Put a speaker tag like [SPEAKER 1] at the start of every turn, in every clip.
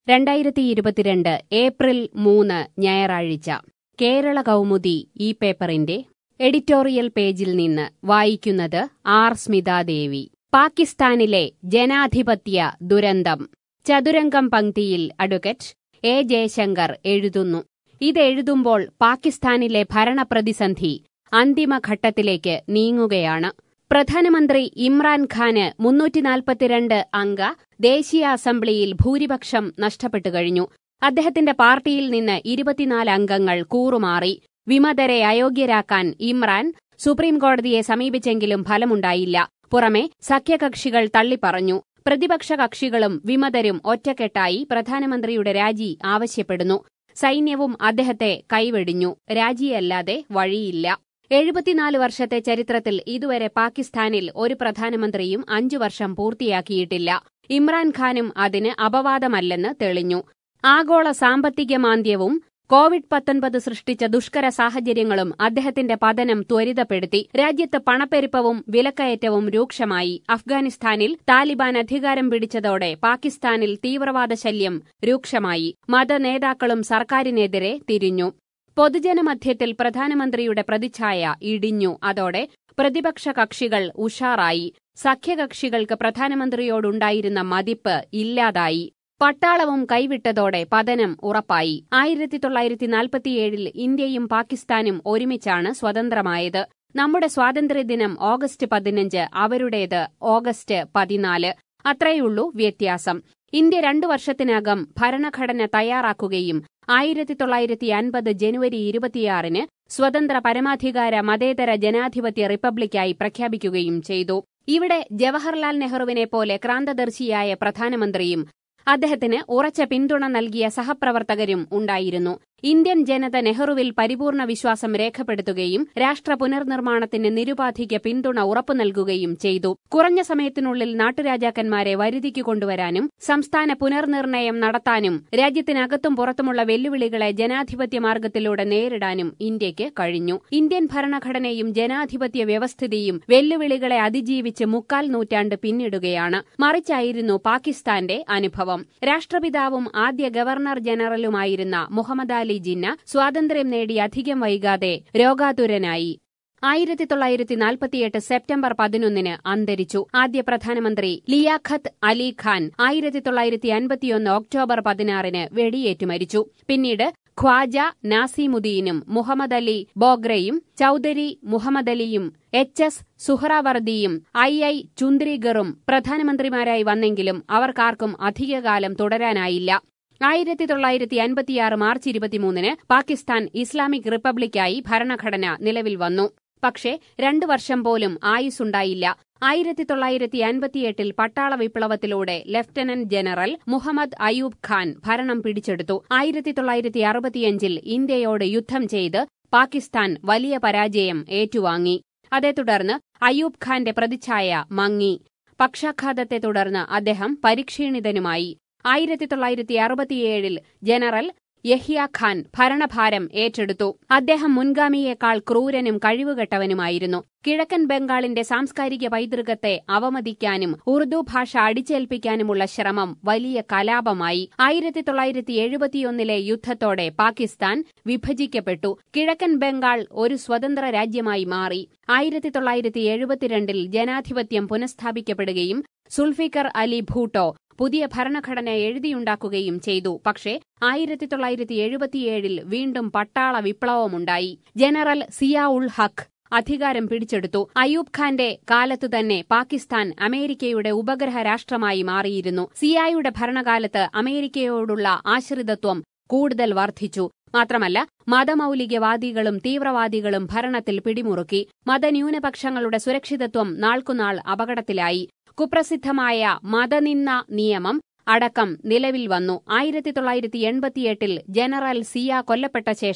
[SPEAKER 1] രണ്ടായിരത്തി ഇരുപത്തിരണ്ട് ഏപ്രിൽ മൂന്ന് ഞായറാഴ്ച കേരള കൗമുദി ഈ പേപ്പറിന്റെ എഡിറ്റോറിയൽ പേജിൽ നിന്ന് വായിക്കുന്നത് ആർ സ്മിതാദേവി പാകിസ്ഥാനിലെ ജനാധിപത്യ ദുരന്തം ചതുരംഗം പങ്ക്തിയിൽ അഡ്വക്കേറ്റ് എ ജയശങ്കർ എഴുതുന്നു ഇതെഴുതുമ്പോൾ പാകിസ്ഥാനിലെ ഭരണപ്രതിസന്ധി അന്തിമഘട്ടത്തിലേക്ക് നീങ്ങുകയാണ് പ്രധാനമന്ത്രി ഇമ്രാൻഖാന് മുന്നൂറ്റിനാൽപ്പത്തിരണ്ട് അംഗ ദേശീയ അസംബ്ലിയിൽ ഭൂരിപക്ഷം നഷ്ടപ്പെട്ടു കഴിഞ്ഞു അദ്ദേഹത്തിന്റെ പാർട്ടിയിൽ നിന്ന് ഇരുപത്തിനാല് അംഗങ്ങൾ കൂറുമാറി വിമതരെ അയോഗ്യരാക്കാൻ ഇമ്രാൻ സുപ്രീംകോടതിയെ സമീപിച്ചെങ്കിലും ഫലമുണ്ടായില്ല പുറമെ സഖ്യകക്ഷികൾ തള്ളിപ്പറഞ്ഞു പ്രതിപക്ഷ കക്ഷികളും വിമതരും ഒറ്റക്കെട്ടായി പ്രധാനമന്ത്രിയുടെ രാജി ആവശ്യപ്പെടുന്നു സൈന്യവും അദ്ദേഹത്തെ കൈവെടിഞ്ഞു രാജിയല്ലാതെ വഴിയില്ല എഴുപത്തിനാല് വർഷത്തെ ചരിത്രത്തിൽ ഇതുവരെ പാകിസ്ഥാനിൽ ഒരു പ്രധാനമന്ത്രിയും അഞ്ചു വർഷം പൂർത്തിയാക്കിയിട്ടില്ല ഇമ്രാൻഖാനും അതിന് അപവാദമല്ലെന്ന് തെളിഞ്ഞു ആഗോള സാമ്പത്തിക മാന്ദ്യവും കോവിഡ് പത്തൊൻപത് സൃഷ്ടിച്ച ദുഷ്കര സാഹചര്യങ്ങളും അദ്ദേഹത്തിന്റെ പതനം ത്വരിതപ്പെടുത്തി രാജ്യത്ത് പണപ്പെരുപ്പവും വിലക്കയറ്റവും രൂക്ഷമായി അഫ്ഗാനിസ്ഥാനിൽ താലിബാൻ അധികാരം പിടിച്ചതോടെ പാകിസ്ഥാനിൽ തീവ്രവാദ ശല്യം രൂക്ഷമായി മതനേതാക്കളും സർക്കാരിനെതിരെ തിരിഞ്ഞു പൊതുജനമധ്യത്തിൽ പ്രധാനമന്ത്രിയുടെ പ്രതിച്ഛായ ഇടിഞ്ഞു അതോടെ പ്രതിപക്ഷ കക്ഷികൾ ഉഷാറായി സഖ്യകക്ഷികൾക്ക് പ്രധാനമന്ത്രിയോടുണ്ടായിരുന്ന മതിപ്പ് ഇല്ലാതായി പട്ടാളവും കൈവിട്ടതോടെ പതനം ഉറപ്പായി ആയിരത്തി തൊള്ളായിരത്തി നാൽപ്പത്തിയേഴിൽ ഇന്ത്യയും പാകിസ്ഥാനും ഒരുമിച്ചാണ് സ്വതന്ത്രമായത് നമ്മുടെ സ്വാതന്ത്ര്യദിനം ഓഗസ്റ്റ് പതിനഞ്ച് അവരുടേത് ഓഗസ്റ്റ് പതിനാല് അത്രയുള്ളൂ വ്യത്യാസം ഇന്ത്യ രണ്ടു വർഷത്തിനകം ഭരണഘടന തയ്യാറാക്കുകയും ആയിരത്തി തൊള്ളായിരത്തി അൻപത് ജനുവരി ഇരുപത്തിയാറിന് സ്വതന്ത്ര പരമാധികാര മതേതര ജനാധിപത്യ റിപ്പബ്ലിക്കായി പ്രഖ്യാപിക്കുകയും ചെയ്തു ഇവിടെ ജവഹർലാൽ നെഹ്റുവിനെ പോലെ ക്രാന്തദർശിയായ പ്രധാനമന്ത്രിയും അദ്ദേഹത്തിന് ഉറച്ച പിന്തുണ നൽകിയ സഹപ്രവർത്തകരും ഉണ്ടായിരുന്നു ഇന്ത്യൻ ജനത നെഹ്റുവിൽ പരിപൂർണ വിശ്വാസം രേഖപ്പെടുത്തുകയും രാഷ്ട്ര പുനർനിർമ്മാണത്തിന് നിരുപാധിക പിന്തുണ ഉറപ്പു നൽകുകയും ചെയ്തു കുറഞ്ഞ സമയത്തിനുള്ളിൽ നാട്ടുരാജാക്കന്മാരെ വരുതിക്ക് കൊണ്ടുവരാനും സംസ്ഥാന പുനർനിർണയം നടത്താനും രാജ്യത്തിനകത്തും പുറത്തുമുള്ള വെല്ലുവിളികളെ ജനാധിപത്യ മാർഗത്തിലൂടെ നേരിടാനും ഇന്ത്യയ്ക്ക് കഴിഞ്ഞു ഇന്ത്യൻ ഭരണഘടനയും ജനാധിപത്യ വ്യവസ്ഥിതിയും വെല്ലുവിളികളെ അതിജീവിച്ച് മുക്കാൽ നൂറ്റാണ്ട് പിന്നിടുകയാണ് മറിച്ചായിരുന്നു പാകിസ്ഥാന്റെ അനുഭവം രാഷ്ട്രപിതാവും ആദ്യ ഗവർണർ ജനറലുമായിരുന്ന മുഹമ്മദ് അലി ജിന്ന സ്വാതന്ത്ര്യം നേടി അധികം വൈകാതെ രോഗാതുരനായി ആയിരത്തി തൊള്ളായിരത്തി നാൽപ്പത്തിയെട്ട് സെപ്റ്റംബർ പതിനൊന്നിന് അന്തരിച്ചു ആദ്യ പ്രധാനമന്ത്രി ലിയാഖത്ത് അലി ഖാൻ ആയിരത്തി തൊള്ളായിരത്തി അൻപത്തിയൊന്ന് ഒക്ടോബർ പതിനാറിന് വെടിയേറ്റു മരിച്ചു പിന്നീട് ഖ്വാജ നാസിമുദ്ദീനും മുഹമ്മദ് അലി ബോഗ്രയും ചൌധരി മുഹമ്മദ് അലിയും എച്ച് എസ് സുഹ്റാവർദിയും ഐ ഐ ചുന്ദ്രിഗറും പ്രധാനമന്ത്രിമാരായി വന്നെങ്കിലും അവർക്കാർക്കും അധികകാലം തുടരാനായില്ല ആയിരത്തി തൊള്ളായിരത്തി അൻപത്തിയാറ് മാർച്ച് ഇരുപത്തിമൂന്നിന് പാകിസ്ഥാൻ ഇസ്ലാമിക് റിപ്പബ്ലിക്കായി ഭരണഘടന നിലവിൽ വന്നു പക്ഷേ രണ്ടു വർഷം പോലും ആയുസ്സുണ്ടായില്ല ആയിരത്തി തൊള്ളായിരത്തി അൻപത്തിയെട്ടിൽ പട്ടാള വിപ്ലവത്തിലൂടെ ലഫ്റ്റനന്റ് ജനറൽ മുഹമ്മദ് അയൂബ് ഖാൻ ഭരണം പിടിച്ചെടുത്തു ആയിരത്തി തൊള്ളായിരത്തി അറുപത്തിയഞ്ചിൽ ഇന്ത്യയോട് യുദ്ധം ചെയ്ത് പാകിസ്ഥാൻ വലിയ പരാജയം ഏറ്റുവാങ്ങി അതേ തുടർന്ന് അയൂബ് ഖാന്റെ പ്രതിച്ഛായ മങ്ങി പക്ഷാഘാതത്തെ തുടർന്ന് അദ്ദേഹം പരിക്ഷീണിതനുമായി ആയിരത്തി തൊള്ളായിരത്തി അറുപത്തിയേഴിൽ ജനറൽ യഹിയ ഖാൻ ഭരണഭാരം ഏറ്റെടുത്തു അദ്ദേഹം മുൻഗാമിയേക്കാൾ ക്രൂരനും കഴിവുകെട്ടവനുമായിരുന്നു കിഴക്കൻ ബംഗാളിന്റെ സാംസ്കാരിക പൈതൃകത്തെ അവമതിക്കാനും ഉറുദു ഭാഷ അടിച്ചേൽപ്പിക്കാനുമുള്ള ശ്രമം വലിയ കലാപമായി ആയിരത്തി തൊള്ളായിരത്തി എഴുപത്തിയൊന്നിലെ യുദ്ധത്തോടെ പാകിസ്ഥാൻ വിഭജിക്കപ്പെട്ടു കിഴക്കൻ ബംഗാൾ ഒരു സ്വതന്ത്ര രാജ്യമായി മാറി ആയിരത്തി തൊള്ളായിരത്തി എഴുപത്തിരണ്ടിൽ ജനാധിപത്യം പുനഃസ്ഥാപിക്കപ്പെടുകയും സുൽഫിക്കർ അലി ഭൂട്ടോ പുതിയ ഭരണഘടന എഴുതിയുണ്ടാക്കുകയും ചെയ്തു പക്ഷേ ആയിരത്തി തൊള്ളായിരത്തി എഴുപത്തിയേഴിൽ വീണ്ടും പട്ടാള വിപ്ലവമുണ്ടായി ജനറൽ സിയാ ഉൾ ഹഖ് അധികാരം പിടിച്ചെടുത്തു അയൂബ് ഖാന്റെ കാലത്തു തന്നെ പാകിസ്ഥാൻ അമേരിക്കയുടെ ഉപഗ്രഹ രാഷ്ട്രമായി മാറിയിരുന്നു സിയായുടെ ഭരണകാലത്ത് അമേരിക്കയോടുള്ള ആശ്രിതത്വം കൂടുതൽ വർദ്ധിച്ചു മാത്രമല്ല മതമൌലികവാദികളും തീവ്രവാദികളും ഭരണത്തിൽ പിടിമുറുക്കി മതന്യൂനപക്ഷങ്ങളുടെ സുരക്ഷിതത്വം നാൾക്കുനാൾ അപകടത്തിലായി കുപ്രസിദ്ധമായ മതനിന്ന നിയമം അടക്കം നിലവിൽ വന്നു ആയിരത്തി തൊള്ളായിരത്തി എൺപത്തിയെട്ടിൽ ജനറൽ സിയ കൊല്ലപ്പെട്ട ശേഷം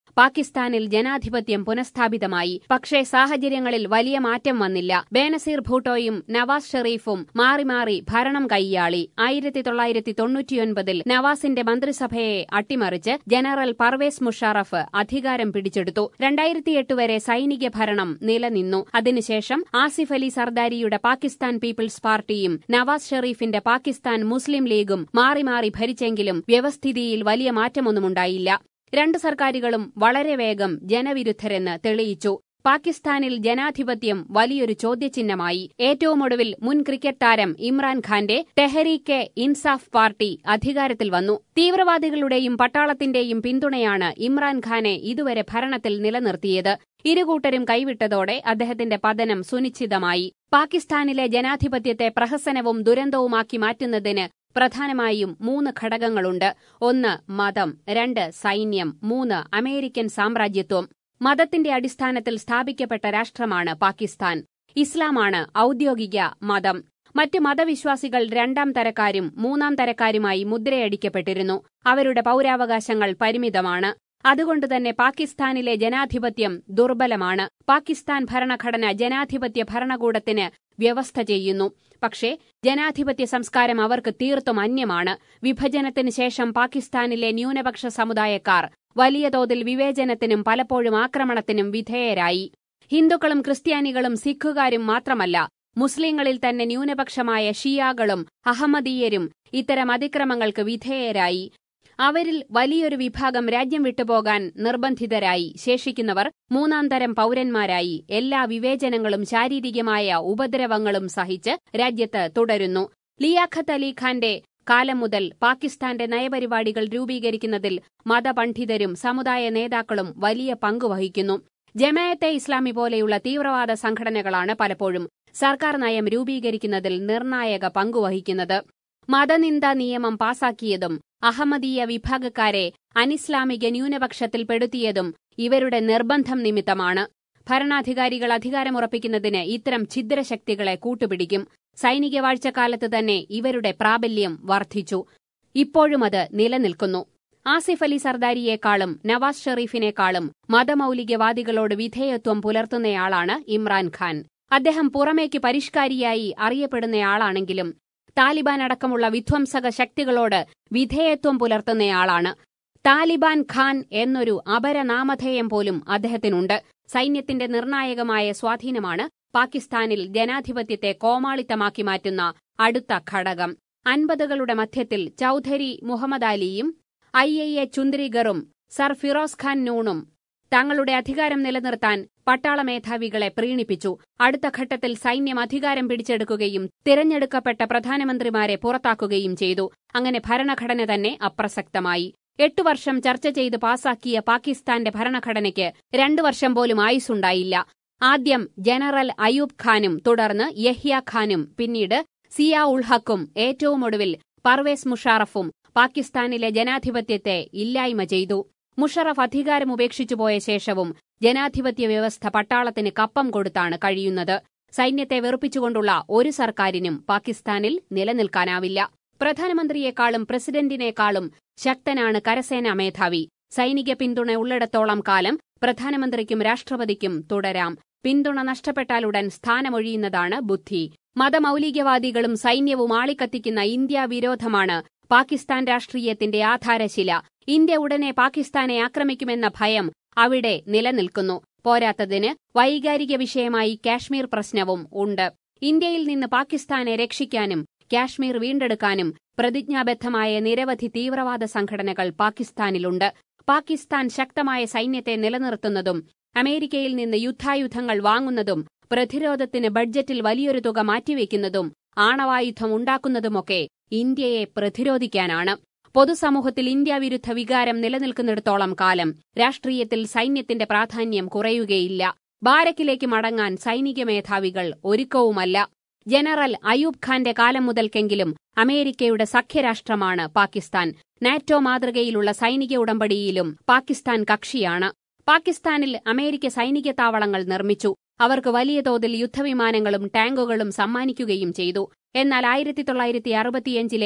[SPEAKER 1] പാകിസ്ഥാനിൽ ജനാധിപത്യം പുനഃസ്ഥാപിതമായി പക്ഷേ സാഹചര്യങ്ങളിൽ വലിയ മാറ്റം വന്നില്ല ബേനസീർ ഭൂട്ടോയും നവാസ് ഷെറീഫും മാറി മാറി ഭരണം കൈയാളി ആയിരത്തി തൊള്ളായിരത്തി തൊണ്ണൂറ്റിയൊൻപതിൽ നവാസിന്റെ മന്ത്രിസഭയെ അട്ടിമറിച്ച് ജനറൽ പർവേസ് മുഷാറഫ് അധികാരം പിടിച്ചെടുത്തു രണ്ടായിരത്തിയെട്ട് വരെ സൈനിക ഭരണം നിലനിന്നു അതിനുശേഷം ആസിഫ് അലി സർദാരിയുടെ പാകിസ്ഥാൻ പീപ്പിൾസ് പാർട്ടിയും നവാസ് ഷെറീഫിന്റെ പാകിസ്ഥാൻ മുസ്ലിം ലീഗും മാറി മാറി ഭരിച്ചെങ്കിലും വ്യവസ്ഥിതിയിൽ വലിയ മാറ്റമൊന്നുമുണ്ടായില്ല രണ്ട് സർക്കാരുകളും വളരെ വേഗം ജനവിരുദ്ധരെന്ന് തെളിയിച്ചു പാകിസ്ഥാനിൽ ജനാധിപത്യം വലിയൊരു ചോദ്യചിഹ്നമായി ഏറ്റവും ഒടുവിൽ മുൻ ക്രിക്കറ്റ് താരം ഇമ്രാൻഖാന്റെ ടെഹരീക്കെ ഇൻസാഫ് പാർട്ടി അധികാരത്തിൽ വന്നു തീവ്രവാദികളുടെയും പട്ടാളത്തിന്റെയും പിന്തുണയാണ് ഇമ്രാൻഖാനെ ഇതുവരെ ഭരണത്തിൽ നിലനിർത്തിയത് ഇരുകൂട്ടരും കൈവിട്ടതോടെ അദ്ദേഹത്തിന്റെ പതനം സുനിശ്ചിതമായി പാകിസ്ഥാനിലെ ജനാധിപത്യത്തെ പ്രഹസനവും ദുരന്തവുമാക്കി മാറ്റുന്നതിന് പ്രധാനമായും മൂന്ന് ഘടകങ്ങളുണ്ട് ഒന്ന് മതം രണ്ട് സൈന്യം മൂന്ന് അമേരിക്കൻ സാമ്രാജ്യത്വം മതത്തിന്റെ അടിസ്ഥാനത്തിൽ സ്ഥാപിക്കപ്പെട്ട രാഷ്ട്രമാണ് പാകിസ്ഥാൻ ഇസ്ലാമാണ് ഔദ്യോഗിക മതം മറ്റ് മതവിശ്വാസികൾ രണ്ടാം തരക്കാരും മൂന്നാം തരക്കാരുമായി മുദ്രയടിക്കപ്പെട്ടിരുന്നു അവരുടെ പൌരാവകാശങ്ങൾ പരിമിതമാണ് അതുകൊണ്ടുതന്നെ പാകിസ്ഥാനിലെ ജനാധിപത്യം ദുർബലമാണ് പാകിസ്ഥാൻ ഭരണഘടന ജനാധിപത്യ ഭരണകൂടത്തിന് വ്യവസ്ഥ ചെയ്യുന്നു പക്ഷേ ജനാധിപത്യ സംസ്കാരം അവർക്ക് തീർത്തും അന്യമാണ് വിഭജനത്തിന് ശേഷം പാകിസ്ഥാനിലെ ന്യൂനപക്ഷ സമുദായക്കാർ വലിയ തോതിൽ വിവേചനത്തിനും പലപ്പോഴും ആക്രമണത്തിനും വിധേയരായി ഹിന്ദുക്കളും ക്രിസ്ത്യാനികളും സിഖുകാരും മാത്രമല്ല മുസ്ലിങ്ങളിൽ തന്നെ ന്യൂനപക്ഷമായ ഷിയാകളും അഹമ്മദീയരും ഇത്തരം അതിക്രമങ്ങൾക്ക് വിധേയരായി അവരിൽ വലിയൊരു വിഭാഗം രാജ്യം വിട്ടുപോകാൻ നിർബന്ധിതരായി ശേഷിക്കുന്നവർ മൂന്നാം തരം പൌരന്മാരായി എല്ലാ വിവേചനങ്ങളും ശാരീരികമായ ഉപദ്രവങ്ങളും സഹിച്ച് രാജ്യത്ത് തുടരുന്നു ലിയാഖത്ത് അലി ഖാന്റെ കാലം മുതൽ പാകിസ്ഥാന്റെ നയപരിപാടികൾ രൂപീകരിക്കുന്നതിൽ മതപണ്ഡിതരും സമുദായ നേതാക്കളും വലിയ പങ്കുവഹിക്കുന്നു ജമായത്തെ ഇസ്ലാമി പോലെയുള്ള തീവ്രവാദ സംഘടനകളാണ് പലപ്പോഴും സർക്കാർ നയം രൂപീകരിക്കുന്നതിൽ നിർണായക പങ്കുവഹിക്കുന്നത് മതനിന്ദ നിയമം പാസാക്കിയതും അഹമ്മദീയ വിഭാഗക്കാരെ അനിസ്ലാമിക ന്യൂനപക്ഷത്തിൽപ്പെടുത്തിയതും ഇവരുടെ നിർബന്ധം നിമിത്തമാണ് ഭരണാധികാരികൾ അധികാരമുറപ്പിക്കുന്നതിന് ഇത്തരം ഛിദ്രശക്തികളെ കൂട്ടുപിടിക്കും സൈനിക വാഴ്ചക്കാലത്ത് തന്നെ ഇവരുടെ പ്രാബല്യം വർദ്ധിച്ചു ഇപ്പോഴും അത് നിലനിൽക്കുന്നു ആസിഫ് അലി സർദാരിയേക്കാളും നവാസ് ഷെറീഫിനേക്കാളും മതമൌലികവാദികളോട് വിധേയത്വം പുലർത്തുന്നയാളാണ് ഇമ്രാൻഖാൻ അദ്ദേഹം പുറമേക്ക് പരിഷ്കാരിയായി അറിയപ്പെടുന്നയാളാണെങ്കിലും താലിബാൻ അടക്കമുള്ള വിധ്വംസക ശക്തികളോട് വിധേയത്വം പുലർത്തുന്നയാളാണ് താലിബാൻ ഖാൻ എന്നൊരു അപരനാമധേയം പോലും അദ്ദേഹത്തിനുണ്ട് സൈന്യത്തിന്റെ നിർണായകമായ സ്വാധീനമാണ് പാകിസ്ഥാനിൽ ജനാധിപത്യത്തെ കോമാളിത്തമാക്കി മാറ്റുന്ന അടുത്ത ഘടകം അൻപതുകളുടെ മധ്യത്തിൽ ചൌധരി മുഹമ്മദ് അലിയും ഐ ഐ എ ചുന്ദരിഗറും സർ ഫിറോസ് ഖാൻ നൂണും തങ്ങളുടെ അധികാരം നിലനിർത്താൻ പട്ടാള മേധാവികളെ പ്രീണിപ്പിച്ചു അടുത്ത ഘട്ടത്തിൽ സൈന്യം അധികാരം പിടിച്ചെടുക്കുകയും തിരഞ്ഞെടുക്കപ്പെട്ട പ്രധാനമന്ത്രിമാരെ പുറത്താക്കുകയും ചെയ്തു അങ്ങനെ ഭരണഘടന തന്നെ അപ്രസക്തമായി എട്ടു വർഷം ചർച്ച ചെയ്ത് പാസാക്കിയ പാകിസ്ഥാന്റെ ഭരണഘടനയ്ക്ക് രണ്ടു വർഷം പോലും ആയുസുണ്ടായില്ല ആദ്യം ജനറൽ അയൂബ് ഖാനും തുടർന്ന് യഹ്യ ഖാനും പിന്നീട് സിയാ ഉൾ ഹക്കും ഏറ്റവും ഒടുവിൽ പർവേസ് മുഷാറഫും പാകിസ്ഥാനിലെ ജനാധിപത്യത്തെ ഇല്ലായ്മ ചെയ്തു മുഷറഫ് അധികാരം ഉപേക്ഷിച്ചു പോയ ശേഷവും ജനാധിപത്യ വ്യവസ്ഥ പട്ടാളത്തിന് കപ്പം കൊടുത്താണ് കഴിയുന്നത് സൈന്യത്തെ വെറുപ്പിച്ചുകൊണ്ടുള്ള ഒരു സർക്കാരിനും പാകിസ്ഥാനിൽ നിലനിൽക്കാനാവില്ല പ്രധാനമന്ത്രിയെക്കാളും പ്രസിഡന്റിനേക്കാളും ശക്തനാണ് കരസേനാ മേധാവി സൈനിക പിന്തുണ ഉള്ളിടത്തോളം കാലം പ്രധാനമന്ത്രിക്കും രാഷ്ട്രപതിക്കും തുടരാം പിന്തുണ നഷ്ടപ്പെട്ടാലുടൻ സ്ഥാനമൊഴിയുന്നതാണ് ബുദ്ധി മതമൌലികവാദികളും സൈന്യവും ആളിക്കത്തിക്കുന്ന ഇന്ത്യ വിരോധമാണ് പാകിസ്ഥാൻ രാഷ്ട്രീയത്തിന്റെ ആധാരശില ഇന്ത്യ ഉടനെ പാകിസ്ഥാനെ ആക്രമിക്കുമെന്ന ഭയം അവിടെ നിലനിൽക്കുന്നു പോരാത്തതിന് വൈകാരിക വിഷയമായി കാശ്മീർ പ്രശ്നവും ഉണ്ട് ഇന്ത്യയിൽ നിന്ന് പാകിസ്ഥാനെ രക്ഷിക്കാനും കാശ്മീർ വീണ്ടെടുക്കാനും പ്രതിജ്ഞാബദ്ധമായ നിരവധി തീവ്രവാദ സംഘടനകൾ പാകിസ്ഥാനിലുണ്ട് പാകിസ്ഥാൻ ശക്തമായ സൈന്യത്തെ നിലനിർത്തുന്നതും അമേരിക്കയിൽ നിന്ന് യുദ്ധായുധങ്ങൾ വാങ്ങുന്നതും പ്രതിരോധത്തിന് ബഡ്ജറ്റിൽ വലിയൊരു തുക മാറ്റിവെക്കുന്നതും ആണവായുധം ഉണ്ടാക്കുന്നതുമൊക്കെ ഇന്ത്യയെ പ്രതിരോധിക്കാനാണ് പൊതുസമൂഹത്തിൽ ഇന്ത്യ വിരുദ്ധ വികാരം നിലനിൽക്കുന്നിടത്തോളം കാലം രാഷ്ട്രീയത്തിൽ സൈന്യത്തിന്റെ പ്രാധാന്യം കുറയുകയില്ല ബാരക്കിലേക്ക് മടങ്ങാൻ സൈനിക മേധാവികൾ ഒരുക്കവുമല്ല ജനറൽ അയൂബ് ഖാന്റെ കാലം മുതൽക്കെങ്കിലും അമേരിക്കയുടെ സഖ്യരാഷ്ട്രമാണ് പാകിസ്ഥാൻ നാറ്റോ മാതൃകയിലുള്ള സൈനിക ഉടമ്പടിയിലും പാകിസ്ഥാൻ കക്ഷിയാണ് പാകിസ്ഥാനിൽ അമേരിക്ക സൈനിക താവളങ്ങൾ നിർമ്മിച്ചു അവർക്ക് വലിയ തോതിൽ യുദ്ധവിമാനങ്ങളും ടാങ്കുകളും സമ്മാനിക്കുകയും ചെയ്തു എന്നാൽ ആയിരത്തി തൊള്ളായിരത്തി അറുപത്തിയഞ്ചിലെയോ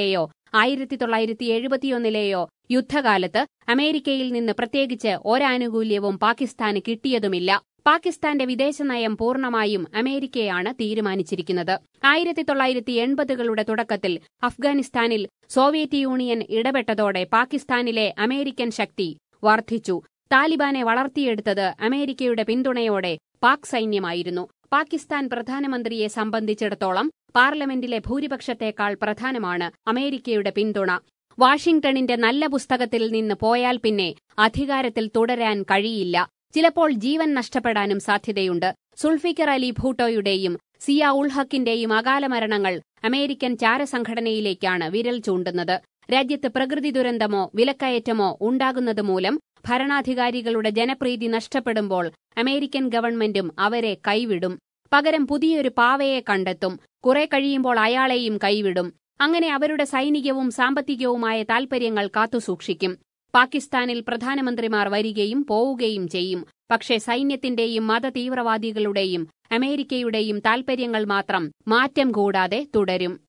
[SPEAKER 1] ആയിരത്തി തൊള്ളായിരത്തി എഴുപത്തിയൊന്നിലെയോ യുദ്ധകാലത്ത് അമേരിക്കയിൽ നിന്ന് പ്രത്യേകിച്ച് ഒരാനുകൂല്യവും പാകിസ്ഥാന് കിട്ടിയതുമില്ല പാകിസ്ഥാന്റെ വിദേശനയം പൂർണ്ണമായും അമേരിക്കയാണ് തീരുമാനിച്ചിരിക്കുന്നത് ആയിരത്തി തൊള്ളായിരത്തി എൺപതുകളുടെ തുടക്കത്തിൽ അഫ്ഗാനിസ്ഥാനിൽ സോവിയറ്റ് യൂണിയൻ ഇടപെട്ടതോടെ പാകിസ്ഥാനിലെ അമേരിക്കൻ ശക്തി വർദ്ധിച്ചു താലിബാനെ വളർത്തിയെടുത്തത് അമേരിക്കയുടെ പിന്തുണയോടെ പാക് സൈന്യമായിരുന്നു പാകിസ്ഥാൻ പ്രധാനമന്ത്രിയെ സംബന്ധിച്ചിടത്തോളം പാർലമെന്റിലെ ഭൂരിപക്ഷത്തേക്കാൾ പ്രധാനമാണ് അമേരിക്കയുടെ പിന്തുണ വാഷിംഗ്ടണിന്റെ നല്ല പുസ്തകത്തിൽ നിന്ന് പോയാൽ പിന്നെ അധികാരത്തിൽ തുടരാൻ കഴിയില്ല ചിലപ്പോൾ ജീവൻ നഷ്ടപ്പെടാനും സാധ്യതയുണ്ട് സുൾഫിക്കർ അലി ഭൂട്ടോയുടെയും സിയ ഉൾ ഹക്കിന്റെയും അകാല മരണങ്ങൾ അമേരിക്കൻ ചാരസംഘടനയിലേക്കാണ് വിരൽ ചൂണ്ടുന്നത് രാജ്യത്ത് പ്രകൃതി ദുരന്തമോ വിലക്കയറ്റമോ ഉണ്ടാകുന്നത് മൂലം ഭരണാധികാരികളുടെ ജനപ്രീതി നഷ്ടപ്പെടുമ്പോൾ അമേരിക്കൻ ഗവൺമെന്റും അവരെ കൈവിടും പകരം പുതിയൊരു പാവയെ കണ്ടെത്തും കുറെ കഴിയുമ്പോൾ അയാളെയും കൈവിടും അങ്ങനെ അവരുടെ സൈനികവും സാമ്പത്തികവുമായ താൽപര്യങ്ങൾ കാത്തുസൂക്ഷിക്കും പാകിസ്ഥാനിൽ പ്രധാനമന്ത്രിമാർ വരികയും പോവുകയും ചെയ്യും പക്ഷേ സൈന്യത്തിന്റെയും മതതീവ്രവാദികളുടെയും അമേരിക്കയുടെയും താൽപര്യങ്ങൾ മാത്രം മാറ്റം കൂടാതെ തുടരും